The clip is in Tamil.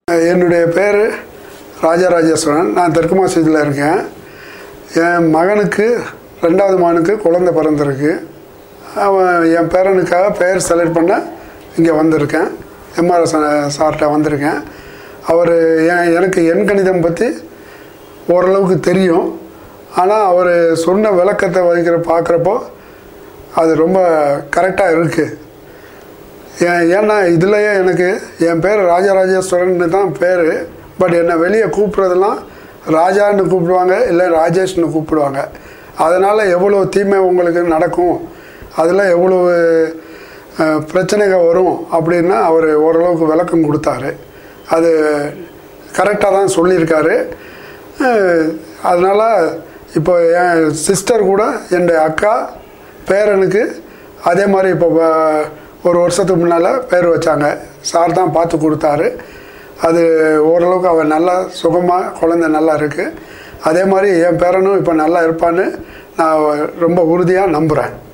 என்னுடைய பேர் ராஜராஜேஸ்வரன் நான் தெற்கு மாசத்தில் இருக்கேன் என் மகனுக்கு ரெண்டாவது மகனுக்கு குழந்தை பிறந்திருக்கு அவன் என் பேரனுக்காக பெயர் செலக்ட் பண்ண இங்கே வந்திருக்கேன் எம்ஆர்எஸ் சார்கிட்ட வந்திருக்கேன் அவர் என் எனக்கு எண் கணிதம் பற்றி ஓரளவுக்கு தெரியும் ஆனால் அவர் சொன்ன விளக்கத்தை வைக்கிற பார்க்குறப்போ அது ரொம்ப கரெக்டாக இருக்குது ஏன் ஏன்னா இதுலயே எனக்கு என் பேர் ராஜராஜேஸ்வரன் தான் பேர் பட் என்னை வெளியே கூப்பிட்றதெல்லாம் ராஜான்னு கூப்பிடுவாங்க இல்லை ராஜேஷ்னு கூப்பிடுவாங்க அதனால் எவ்வளோ தீமை உங்களுக்கு நடக்கும் அதில் எவ்வளோ அஹ், பிரச்சனைகள் வரும் அப்படின்னா அவர் ஓரளவுக்கு விளக்கம் கொடுத்தாரு அது கரெக்டாக தான் சொல்லியிருக்காரு அஹ், அதனால் இப்போ என் சிஸ்டர் கூட என் அக்கா பேரனுக்கு அதே மாதிரி இப்போ வ- ஒரு வருஷத்துக்கு முன்னால் பேர் வச்சாங்க சார் தான் பார்த்து கொடுத்தாரு அது ஓரளவுக்கு அவன் நல்லா சுகமாக குழந்தை நல்லா இருக்குது அதே மாதிரி என் பேரனும் இப்போ நல்லா இருப்பான்னு நான் ரொம்ப உறுதியாக நம்புகிறேன்